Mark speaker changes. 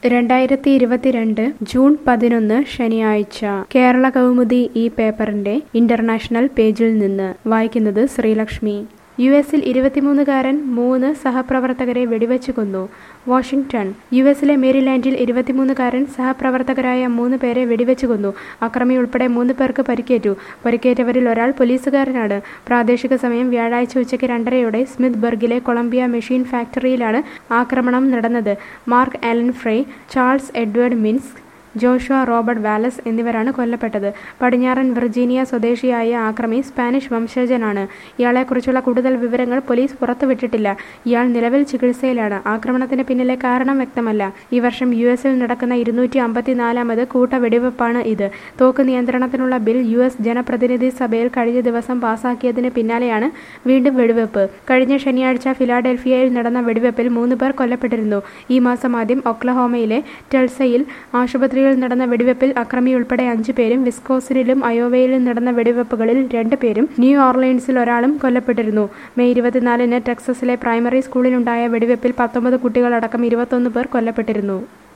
Speaker 1: രണ്ടായിരത്തി ഇരുപത്തിരണ്ട് ജൂൺ പതിനൊന്ന് ശനിയാഴ്ച കേരള കൗമുദി ഈ പേപ്പറിന്റെ ഇന്റർനാഷണൽ പേജിൽ നിന്ന് വായിക്കുന്നത് ശ്രീലക്ഷ്മി യു എസിൽ ഇരുപത്തിമൂന്നുകാരൻ മൂന്ന് സഹപ്രവർത്തകരെ വെടിവെച്ചു കൊന്നു വാഷിംഗ്ടൺ യു എസിലെ മേരിലാൻഡിൽ ഇരുപത്തിമൂന്നുകാരൻ സഹപ്രവർത്തകരായ മൂന്ന് പേരെ വെടിവെച്ചു കൊന്നു അക്രമി ഉൾപ്പെടെ മൂന്ന് പേർക്ക് പരിക്കേറ്റു പരിക്കേറ്റവരിൽ ഒരാൾ പോലീസുകാരനാണ് പ്രാദേശിക സമയം വ്യാഴാഴ്ച ഉച്ചയ്ക്ക് രണ്ടരയോടെ സ്മിത്ത് ബർഗിലെ കൊളംബിയ മെഷീൻ ഫാക്ടറിയിലാണ് ആക്രമണം നടന്നത് Mark Alan Frey Charles Edward Minnick Joshua Robert Wallace എന്നിവരാണ് കൊല്ലപ്പെട്ടത് പടിഞ്ഞാറൻ വിർജീനിയ സ്വദേശിയായ ആക്രമി സ്പാനിഷ് വംശജനാണ് ഇയാളെക്കുറിച്ചുള്ള കൂടുതൽ വിവരങ്ങൾ പോലീസ് പുറത്തുവിട്ടിട്ടില്ല ഇയാൾ നിലവിൽ ചികിത്സയിലാണ് ആക്രമണത്തിന് പിന്നിലെ കാരണം വ്യക്തമല്ല ഈ വർഷം യു എസിൽ നടക്കുന്ന ഇരുന്നൂറ്റി അമ്പത്തിനാലാമത് കൂട്ട വെടിവെപ്പാണ് ഇത് തോക്ക് നിയന്ത്രണത്തിനുള്ള ബിൽ യു എസ് ജനപ്രതിനിധി സഭയിൽ കഴിഞ്ഞ ദിവസം പാസാക്കിയതിന് പിന്നാലെയാണ് വീണ്ടും വെടിവെപ്പ് കഴിഞ്ഞ ശനിയാഴ്ച ഫിലാഡൽഫിയയിൽ നടന്ന വെടിവെപ്പിൽ മൂന്ന് പേർ കൊല്ലപ്പെട്ടിരുന്നു ഈ മാസം ആദ്യം ഒക്ലഹോമയിലെ ടെൽസയിൽ ആശുപത്രി ആശുപത്രിയിൽ നടന്ന വെടിവെപ്പിൽ അക്രമി ഉൾപ്പെടെ അഞ്ചു പേരും വിസ്കോസിനിലും അയോവയിലും നടന്ന വെടിവെപ്പുകളിൽ രണ്ട് പേരും ന്യൂ ഓർലൈൻസിൽ ഒരാളും കൊല്ലപ്പെട്ടിരുന്നു മെയ് ഇരുപത്തിനാലിന് ടെക്സസിലെ പ്രൈമറി സ്കൂളിലുണ്ടായ വെടിവെപ്പിൽ പത്തൊമ്പത് കുട്ടികളടക്കം ഇരുപത്തൊന്ന് പേർ കൊല്ലപ്പെട്ടിരുന്നു